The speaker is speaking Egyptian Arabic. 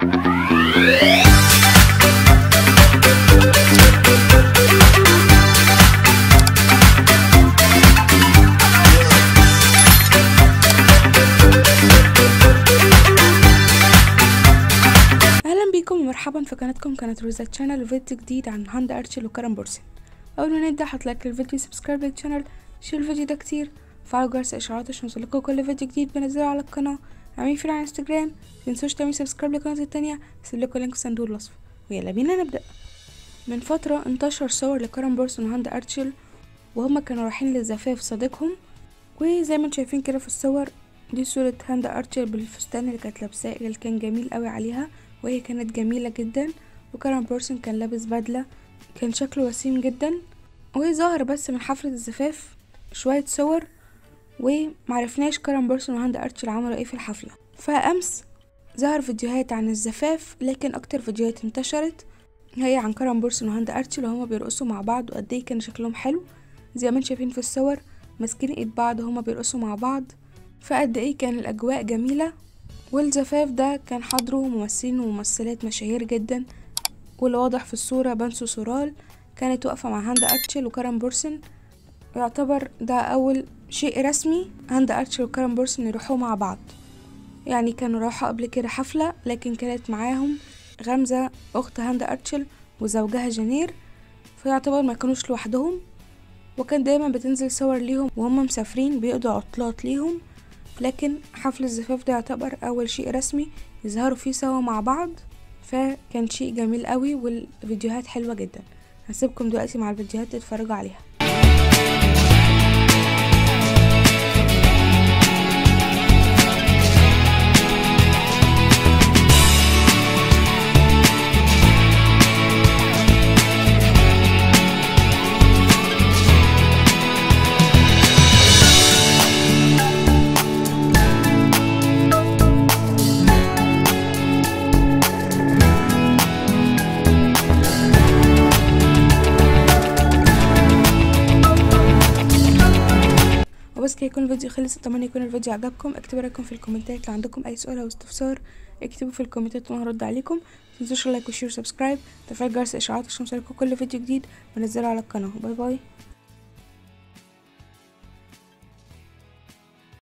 اهلا بيكم ومرحبا في قناتكم قناة روزا تشانل وفيديو جديد عن هاند ارشل وكرم بورسن اول ما نبدا حط لايك للفيديو سبسكرايب للشانل شير الفيديو ده كتير وفعلوا جرس الاشعارات عشان يوصلكوا كل فيديو جديد بنزله على القناه اعملوا فيلم على انستجرام متنسوش تعملوا سبسكرايب للقناه التانية هسيب لكم لينك في صندوق الوصف ويلا بينا نبدا من فتره انتشر صور لكرم بورسن وهاند ارشل وهما كانوا رايحين لزفاف صديقهم وزي ما انتم شايفين كده في الصور دي صورة هاند ارشل بالفستان اللي كانت لابساه اللي كان جميل قوي عليها وهي كانت جميلة جدا وكرم بورسن كان لابس بدلة كان شكله وسيم جدا وهي ظاهر بس من حفلة الزفاف شوية صور ومعرفناش كرم بورسن وهاند ارشل عملوا ايه في الحفلة فأمس ظهر فيديوهات عن الزفاف لكن اكتر فيديوهات انتشرت هي عن كرم بورسن وهاند ارشل وهما بيرقصوا مع بعض وقد ايه كان شكلهم حلو زي ما انتم شايفين في الصور ماسكين ايد بعض وهما بيرقصوا مع بعض فقد ايه كان الاجواء جميله والزفاف ده كان حضره ممثلين وممثلات مشاهير جدا واللي واضح في الصوره بانسو سورال كانت واقفه مع هاند ارتشل وكرم بورسن يعتبر ده اول شيء رسمي هاند ارتشل وكرم بورسن يروحوا مع بعض يعني كانوا راحوا قبل كده حفله لكن كانت معاهم غمزه اخت هاند ارتشل وزوجها جنير فيعتبر ما كانوش لوحدهم وكان دايما بتنزل صور ليهم وهم مسافرين بيقضوا عطلات ليهم لكن حفل الزفاف ده يعتبر اول شيء رسمي يظهروا فيه سوا مع بعض فكان شيء جميل قوي والفيديوهات حلوة جدا هسيبكم دلوقتي مع الفيديوهات تتفرجوا عليها وبس كده يكون الفيديو خلص اتمنى يكون الفيديو عجبكم اكتبوا رايكم في الكومنتات لو عندكم اي سؤال او استفسار اكتبوا في الكومنتات وانا هرد عليكم متنسوش لايك وشير وسبسكرايب تفعيل جرس الاشعارات عشان يوصلكوا كل فيديو جديد بنزله على القناه باي باي